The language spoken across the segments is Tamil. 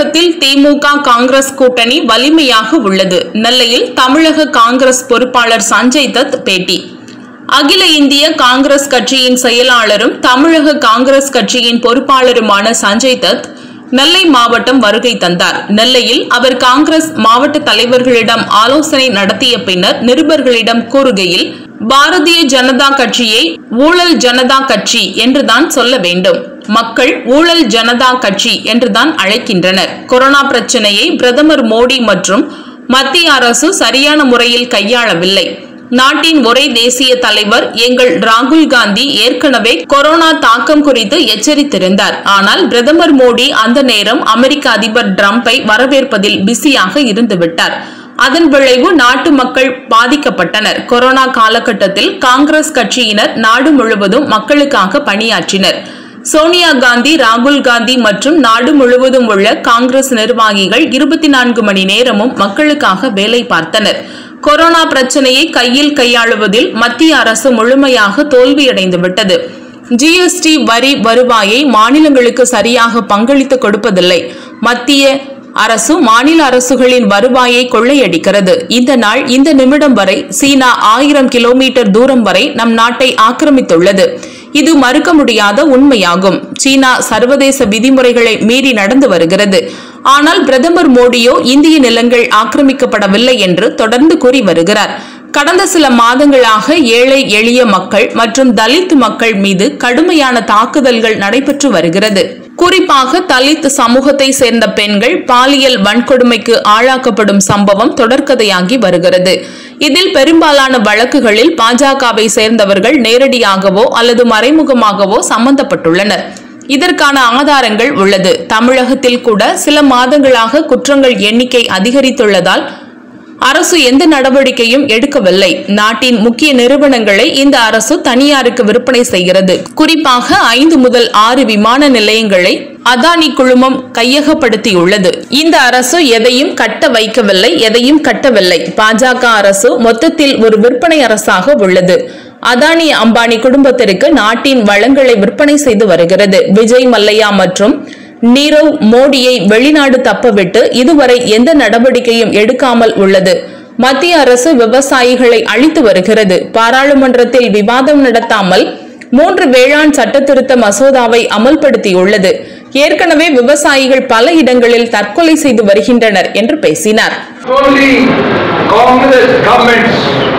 தமிழகத்தில் திமுக காங்கிரஸ் கூட்டணி வலிமையாக உள்ளது நெல்லையில் தமிழக காங்கிரஸ் பொறுப்பாளர் சஞ்சய் தத் பேட்டி அகில இந்திய காங்கிரஸ் கட்சியின் செயலாளரும் தமிழக காங்கிரஸ் கட்சியின் பொறுப்பாளருமான சஞ்சய் தத் நெல்லை மாவட்டம் வருகை தந்தார் நெல்லையில் அவர் காங்கிரஸ் மாவட்ட தலைவர்களிடம் ஆலோசனை நடத்திய பின்னர் நிருபர்களிடம் கூறுகையில் பாரதிய ஜனதா கட்சியை ஊழல் ஜனதா கட்சி என்றுதான் சொல்ல வேண்டும் மக்கள் ஊழல் ஜனதா கட்சி என்றுதான் அழைக்கின்றனர் கொரோனா பிரச்சனையை பிரதமர் மோடி மற்றும் மத்திய அரசு சரியான முறையில் கையாளவில்லை நாட்டின் ஒரே தேசிய தலைவர் எங்கள் ராகுல் காந்தி ஏற்கனவே கொரோனா தாக்கம் குறித்து எச்சரித்திருந்தார் ஆனால் பிரதமர் மோடி அந்த நேரம் அமெரிக்க அதிபர் டிரம்பை வரவேற்பதில் பிஸியாக இருந்துவிட்டார் அதன் விளைவு நாட்டு மக்கள் பாதிக்கப்பட்டனர் கொரோனா காலகட்டத்தில் காங்கிரஸ் கட்சியினர் நாடு முழுவதும் மக்களுக்காக பணியாற்றினர் சோனியா காந்தி ராகுல் காந்தி மற்றும் நாடு முழுவதும் உள்ள காங்கிரஸ் நிர்வாகிகள் இருபத்தி நான்கு மணி நேரமும் மக்களுக்காக வேலை பார்த்தனர் கொரோனா பிரச்சனையை கையில் கையாளுவதில் மத்திய அரசு முழுமையாக தோல்வியடைந்துவிட்டது ஜிஎஸ்டி வரி வருவாயை மாநிலங்களுக்கு சரியாக பங்களித்து கொடுப்பதில்லை மத்திய அரசு மாநில அரசுகளின் வருவாயை கொள்ளையடிக்கிறது இந்த நாள் இந்த நிமிடம் வரை சீனா ஆயிரம் கிலோமீட்டர் தூரம் வரை நம் நாட்டை ஆக்கிரமித்துள்ளது இது மறுக்க முடியாத உண்மையாகும் சீனா சர்வதேச விதிமுறைகளை மீறி நடந்து வருகிறது ஆனால் பிரதமர் மோடியோ இந்திய நிலங்கள் ஆக்கிரமிக்கப்படவில்லை என்று தொடர்ந்து கூறி வருகிறார் கடந்த சில மாதங்களாக ஏழை எளிய மக்கள் மற்றும் தலித் மக்கள் மீது கடுமையான தாக்குதல்கள் நடைபெற்று வருகிறது குறிப்பாக தலித் சமூகத்தை சேர்ந்த பெண்கள் பாலியல் வன்கொடுமைக்கு ஆளாக்கப்படும் சம்பவம் தொடர்கதையாகி வருகிறது இதில் பெரும்பாலான வழக்குகளில் பாஜகவை சேர்ந்தவர்கள் நேரடியாகவோ அல்லது மறைமுகமாகவோ சம்பந்தப்பட்டுள்ளனர் இதற்கான ஆதாரங்கள் உள்ளது தமிழகத்தில் கூட சில மாதங்களாக குற்றங்கள் எண்ணிக்கை அதிகரித்துள்ளதால் அரசு எந்த நடவடிக்கையும் எடுக்கவில்லை நாட்டின் முக்கிய நிறுவனங்களை இந்த அரசு தனியாருக்கு விற்பனை செய்கிறது குறிப்பாக ஐந்து முதல் ஆறு விமான நிலையங்களை அதானி குழுமம் கையகப்படுத்தியுள்ளது இந்த அரசு எதையும் கட்ட வைக்கவில்லை எதையும் கட்டவில்லை பாஜக அரசு மொத்தத்தில் ஒரு விற்பனை அரசாக உள்ளது அதானி அம்பானி குடும்பத்திற்கு நாட்டின் வளங்களை விற்பனை செய்து வருகிறது விஜய் மல்லையா மற்றும் நீரவ் மோடியை வெளிநாடு தப்பவிட்டு இதுவரை எந்த நடவடிக்கையும் எடுக்காமல் உள்ளது மத்திய அரசு விவசாயிகளை அழித்து வருகிறது பாராளுமன்றத்தில் விவாதம் நடத்தாமல் மூன்று வேளாண் சட்டத்திருத்த மசோதாவை அமல்படுத்தியுள்ளது ஏற்கனவே விவசாயிகள் பல இடங்களில் தற்கொலை செய்து வருகின்றனர் என்று பேசினார் only Congress governments,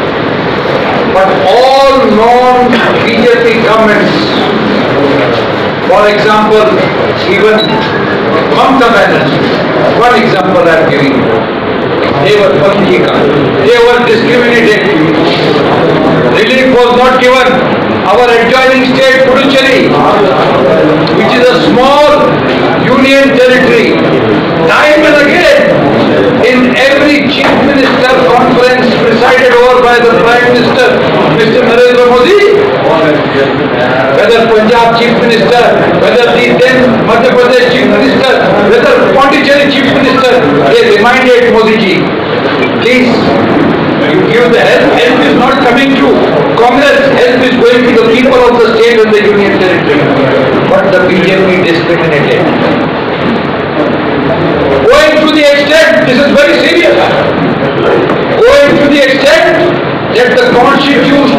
but all non-BJP governments. For example, even Mamata Banerjee, one example I am giving you. They were Panchika, they were discriminated. Relief was not given. Our adjoining state, Puducherry, which is a small union territory, time and again, in every chief minister conference presided over by the prime minister, Mr. Narendra Modi, whether Punjab chief minister, whether the then Madhya Pradesh chief minister, whether Pondicherry chief minister, they reminded Modi ji, please, you give the help, help is not coming to Congress, help is going to the people of the state and the union territory. But the BJP discriminated. Going to the extent, this is very serious, going to the extent that the constitution